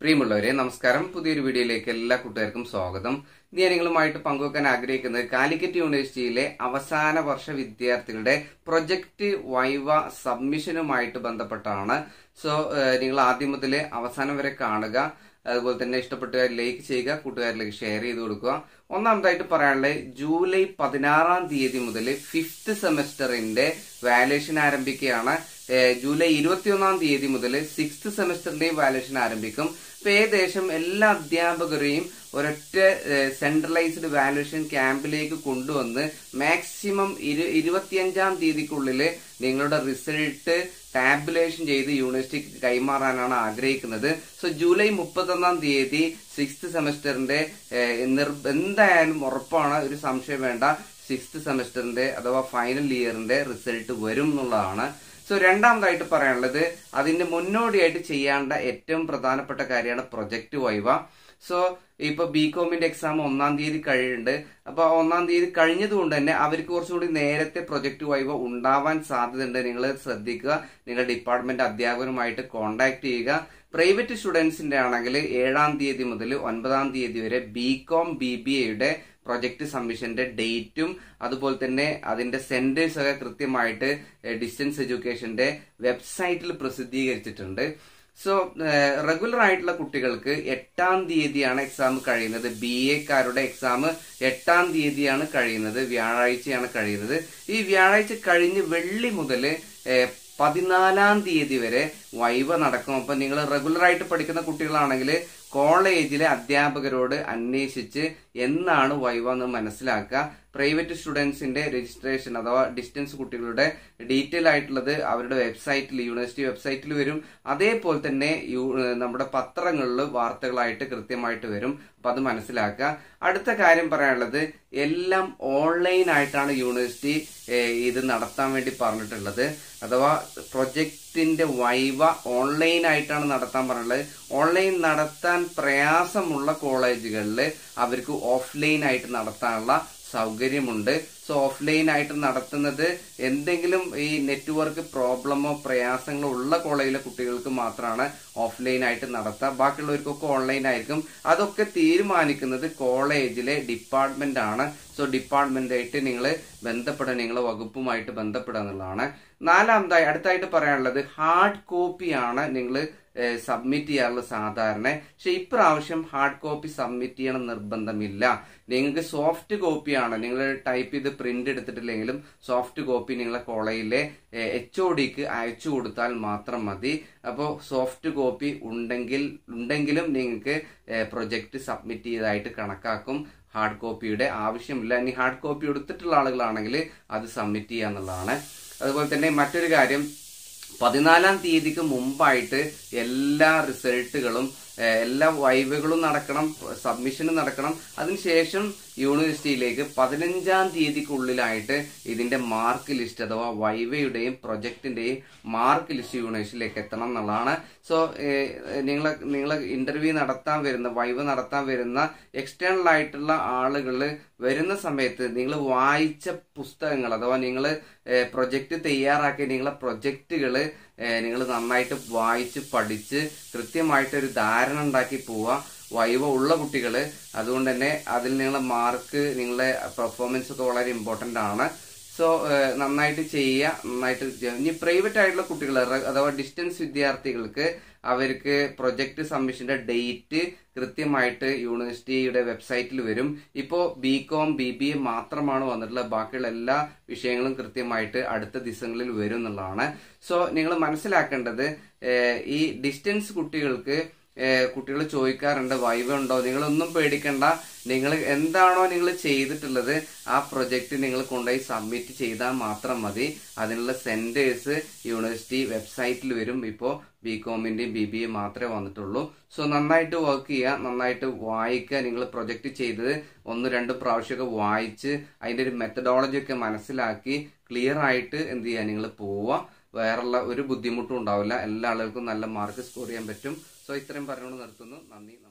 പ്രിയമുള്ളവരെ നമസ്കാരം പുതിയൊരു വീഡിയോയിലേക്ക് എല്ലാ കൂട്ടുകാർക്കും സ്വാഗതം ഇന്ന് ഞാൻ നിങ്ങളുമായിട്ട് പങ്കുവെക്കാൻ ആഗ്രഹിക്കുന്നത് കാലിക്കറ്റ് യൂണിവേഴ്സിറ്റിയിലെ അവസാന വർഷ വിദ്യാർത്ഥികളുടെ പ്രൊജക്ട് വൈവ സബ്മിഷനുമായിട്ട് ബന്ധപ്പെട്ടാണ് സോ നിങ്ങൾ ആദ്യം മുതൽ അവസാനം വരെ കാണുക അതുപോലെ തന്നെ ഇഷ്ടപ്പെട്ടുകാർ ലൈക്ക് ചെയ്യുക കൂട്ടുകാരിലേക്ക് ഷെയർ ചെയ്ത് കൊടുക്കുക ഒന്നാമതായിട്ട് പറയാനുള്ളത് ജൂലൈ പതിനാറാം തീയതി മുതൽ ഫിഫ്ത്ത് സെമസ്റ്ററിന്റെ വാലേഷൻ ആരംഭിക്കുകയാണ് ഏഹ് ജൂലൈ ഇരുപത്തിയൊന്നാം തീയതി മുതൽ സിക്സ്ത് സെമസ്റ്ററിന്റെയും വാലേഷൻ ആരംഭിക്കും അപ്പൊ ഏകദേശം എല്ലാ അധ്യാപകരെയും ഒരൊറ്റ സെൻട്രലൈസ്ഡ് വാലുവേഷൻ ക്യാമ്പിലേക്ക് കൊണ്ടുവന്ന് മാക്സിമം ഇരു ഇരുപത്തിയഞ്ചാം തീയതിക്കുള്ളിൽ നിങ്ങളുടെ റിസൾട്ട് ടാബുലേഷൻ ചെയ്ത് യൂണിവേഴ്സിറ്റിക്ക് കൈമാറാനാണ് ആഗ്രഹിക്കുന്നത് സോ ജൂലൈ മുപ്പത്തൊന്നാം തീയതി സിക്സ്ത് സെമസ്റ്ററിന്റെ ഏഹ്, നിർ- എന്തായാലും ഉറപ്പാണ് ഒരു സംശയം വേണ്ട സിക്സ്ത് സെമസ്റ്ററിന്റെ അഥവാ ഫൈനൽ ഇയറിന്റെ റിസൾട്ട് വരും എന്നുള്ളതാണ് സോ രണ്ടാമതായിട്ട് പറയാനുള്ളത് അതിന്റെ മുന്നോടിയായിട്ട് ചെയ്യേണ്ട ഏറ്റവും പ്രധാനപ്പെട്ട കാര്യമാണ് പ്രൊജക്ട് വൈവ സോ ഇപ്പൊ ബി കോമിന്റെ എക്സാം ഒന്നാം തീയതി കഴിയുന്നുണ്ട് അപ്പൊ ഒന്നാം തീയതി കഴിഞ്ഞത് കൊണ്ട് തന്നെ അവർക്ക് കുറച്ചുകൂടി നേരത്തെ പ്രൊജക്ട് വൈവ ഉണ്ടാവാൻ സാധ്യതയുണ്ട് നിങ്ങൾ ശ്രദ്ധിക്കുക നിങ്ങൾ ഡിപ്പാർട്ട്മെന്റ് അധ്യാപകരുമായിട്ട് കോൺടാക്ട് ചെയ്യുക പ്രൈവറ്റ് സ്റ്റുഡൻസിന്റെ ആണെങ്കിൽ ഏഴാം തീയതി മുതൽ ഒൻപതാം തീയതി വരെ ബി കോം ബി ബി എയുടെ പ്രൊജക്ട് സബ്മിഷന്റെ ഡേറ്റും അതുപോലെ തന്നെ അതിന്റെ സെന്റേഴ്സ് ഒക്കെ കൃത്യമായിട്ട് ഡിസ്റ്റൻസ് എഡ്യൂക്കേഷന്റെ വെബ്സൈറ്റിൽ പ്രസിദ്ധീകരിച്ചിട്ടുണ്ട് സോ റെഗുലർ ആയിട്ടുള്ള കുട്ടികൾക്ക് എട്ടാം തീയതിയാണ് എക്സാം കഴിയുന്നത് ബി എക്കാരുടെ എക്സാം എട്ടാം തീയതിയാണ് കഴിയുന്നത് വ്യാഴാഴ്ചയാണ് കഴിയുന്നത് ഈ വ്യാഴാഴ്ച കഴിഞ്ഞ് വെള്ളി മുതൽ പതിനാലാം തീയതി വരെ വൈവ നടക്കും അപ്പൊ നിങ്ങൾ റെഗുലർ ആയിട്ട് പഠിക്കുന്ന കുട്ടികളാണെങ്കിൽ കോളേജിലെ അധ്യാപകരോട് അന്വേഷിച്ച് എന്നാണ് വൈവ എന്ന് മനസ്സിലാക്കുക പ്രൈവറ്റ് സ്റ്റുഡൻസിന്റെ രജിസ്ട്രേഷൻ അഥവാ ഡിസ്റ്റൻസ് കുട്ടികളുടെ ഡീറ്റെയിൽ ആയിട്ടുള്ളത് അവരുടെ വെബ്സൈറ്റിൽ യൂണിവേഴ്സിറ്റി വെബ്സൈറ്റിൽ വരും അതേപോലെ തന്നെ യു- ഏഹ് നമ്മുടെ പത്രങ്ങളിൽ വാർത്തകളായിട്ട് കൃത്യമായിട്ട് വരും അപ്പൊ അത് മനസ്സിലാക്കുക അടുത്ത കാര്യം പറയാനുള്ളത് എല്ലാം ഓൺലൈൻ ആയിട്ടാണ് യൂണിവേഴ്സിറ്റി ഏഹ് ഇത് നടത്താൻ വേണ്ടി പറഞ്ഞിട്ടുള്ളത് അഥവാ പ്രൊജക്ടിന്റെ വൈവ ഓൺലൈൻ ആയിട്ടാണ് നടത്താൻ പറഞ്ഞിട്ടുള്ളത് ഓൺലൈൻ നടത്താൻ പ്രയാസമുള്ള കോളേജുകളിൽ അവർക്ക് ഓഫ്ലൈൻ ആയിട്ട് നടത്താനുള്ള സൗകര്യമുണ്ട് സോ ഓഫ്ലൈൻ ആയിട്ട് നടത്തുന്നത് എന്തെങ്കിലും ഈ നെറ്റ്വർക്ക് പ്രോബ്ലമോ പ്രയാസങ്ങളോ ഉള്ള കോളേജിലെ കുട്ടികൾക്ക് മാത്രമാണ് ഓഫ്ലൈൻ ആയിട്ട് നടത്തുക ബാക്കിയുള്ളവർക്കൊക്കെ ഓൺലൈൻ ആയിരിക്കും അതൊക്കെ തീരുമാനിക്കുന്നത് കോളേജിലെ ഡിപ്പാർട്ട്മെന്റ് ആണ് സോ ഡിപ്പാർട്ട്മെന്റായിട്ട് നിങ്ങൾ ബന്ധപ്പെടുക നിങ്ങളെ വകുപ്പുമായിട്ട് ബന്ധപ്പെടുക എന്നുള്ളതാണ് നാലാമതായി അടുത്തായിട്ട് പറയാനുള്ളത് ഹാർഡ് കോപ്പിയാണ് നിങ്ങൾ സബ്മിറ്റ് ചെയ്യാറുള്ളത് സാധാരണ പക്ഷെ ഇപ്രാവശ്യം ഹാർഡ് കോപ്പി സബ്മിറ്റ് ചെയ്യണം നിർബന്ധമില്ല നിങ്ങൾക്ക് സോഫ്റ്റ് കോപ്പിയാണ് നിങ്ങൾ ടൈപ്പ് ചെയ്ത് പ്രിന്റ് എടുത്തിട്ടില്ലെങ്കിലും സോഫ്റ്റ് കോപ്പി നിങ്ങളെ കോളേജിലെ എച്ച് ഒ ഡിക്ക് അയച്ചു കൊടുത്താൽ മാത്രം മതി അപ്പോൾ സോഫ്റ്റ് കോപ്പി ഉണ്ടെങ്കിൽ ഉണ്ടെങ്കിലും നിങ്ങൾക്ക് പ്രൊജക്ട് സബ്മിറ്റ് ചെയ്തതായിട്ട് കണക്കാക്കും ഹാർഡ് കോപ്പിയുടെ ആവശ്യമില്ല ഇനി ഹാർഡ് കോപ്പി എടുത്തിട്ടുള്ള ആളുകളാണെങ്കിൽ അത് സബ്മിറ്റ് ചെയ്യുക എന്നുള്ളതാണ് അതുപോലെ തന്നെ മറ്റൊരു കാര്യം പതിനാലാം തീയതിക്ക് മുമ്പായിട്ട് എല്ലാ റിസൾട്ടുകളും ഏഹ്, എല്ലാ വൈവകളും നടക്കണം സബ്മിഷനും നടക്കണം അതിനുശേഷം യൂണിവേഴ്സിറ്റിയിലേക്ക് പതിനഞ്ചാം തീയതിക്കുള്ളിലായിട്ട് ഇതിന്റെ മാർക്ക് ലിസ്റ്റ് അഥവാ വൈവയുടെയും പ്രൊജക്ടിന്റെയും മാർക്ക് ലിസ്റ്റ് യൂണിവേഴ്സിറ്റിയിലേക്ക് എത്തണം എന്നുള്ളതാണ് സോ നിങ്ങൾ നിങ്ങൾ ഇന്റർവ്യൂ നടത്താൻ വരുന്ന വൈവ നടത്താൻ വരുന്ന എക്സ്റ്റേണൽ ആയിട്ടുള്ള ആളുകൾ വരുന്ന സമയത്ത് നിങ്ങൾ വായിച്ച പുസ്തകങ്ങൾ അഥവാ നിങ്ങൾ പ്രൊജക്ട് തയ്യാറാക്കിയ നിങ്ങളെ പ്രൊജക്റ്റുകൾ നിങ്ങൾ നന്നായിട്ട് വായിച്ച് പഠിച്ച് കൃത്യമായിട്ട് ഒരു ധാരണ ഉണ്ടാക്കി പോവുക വൈവ ഉള്ള കുട്ടികൾ അതുകൊണ്ട് തന്നെ അതിൽ നിങ്ങളെ മാർക്ക് നിങ്ങളുടെ പെർഫോമൻസ് ഒക്കെ വളരെ ഇമ്പോർട്ടന്റ് ആണ് സോ നന്നായിട്ട് ചെയ്യുക നന്നായിട്ട് ചെയ്യുക. ഇനി പ്രൈവറ്റ് ആയിട്ടുള്ള കുട്ടികൾ അഥവാ ഡിസ്റ്റൻസ് വിദ്യാർത്ഥികൾക്ക് അവർക്ക് പ്രൊജക്ട് സബ്മിഷന്റെ ഡേറ്റ് കൃത്യമായിട്ട് യൂണിവേഴ്സിറ്റിയുടെ വെബ്സൈറ്റിൽ വരും ഇപ്പോ B com B B A മാത്രമാണ് വന്നിട്ടുള്ളത് ബാക്കിയുള്ള എല്ലാ വിഷയങ്ങളും കൃത്യമായിട്ട് അടുത്ത ദിവസങ്ങളിൽ വരും എന്നുള്ളതാണ് സോ നിങ്ങൾ മനസ്സിലാക്കേണ്ടത് ഏഹ്, ഈ ഡിസ്റ്റൻസ് കുട്ടികൾക്ക് കുട്ടികൾ ചോദിക്കാറുണ്ട് വൈവ ഉണ്ടോ നിങ്ങളൊന്നും പേടിക്കണ്ട നിങ്ങൾ എന്താണോ നിങ്ങൾ ചെയ്തിട്ടുള്ളത് ആ പ്രൊജക്ട് നിങ്ങൾ കൊണ്ടുപോയി സബ്മിറ്റ് ചെയ്താൽ മാത്രം മതി അതിനുള്ള സെന്റേഴ്സ് യൂണിവേഴ്സിറ്റി വെബ്സൈറ്റിൽ വരും ഇപ്പോൾ ബി കോമിന്റെയും ബി ബി എ മാത്രമേ വന്നിട്ടുള്ളൂ സോ നന്നായിട്ട് വർക്ക് ചെയ്യുക നന്നായിട്ട് വായിക്കുക നിങ്ങൾ പ്രൊജക്ട് ചെയ്തത് ഒന്ന് രണ്ട് പ്രാവശ്യമൊക്കെ വായിച്ച് അതിന്റെ ഒരു മെത്തഡോളജി ഒക്കെ മനസ്സിലാക്കി ക്ലിയർ ആയിട്ട് എന്ത് ചെയ്യുക നിങ്ങൾ പോവുക വേറുള്ള ഒരു ബുദ്ധിമുട്ടും ഉണ്ടാവില്ല എല്ലാ ആളുകൾക്കും നല്ല മാർക്ക് സ്കോർ ചെയ്യാൻ പറ്റും സോ ഇത്രയും പറഞ്ഞുകൊണ്ട് നിർത്തുന്നു നന്ദി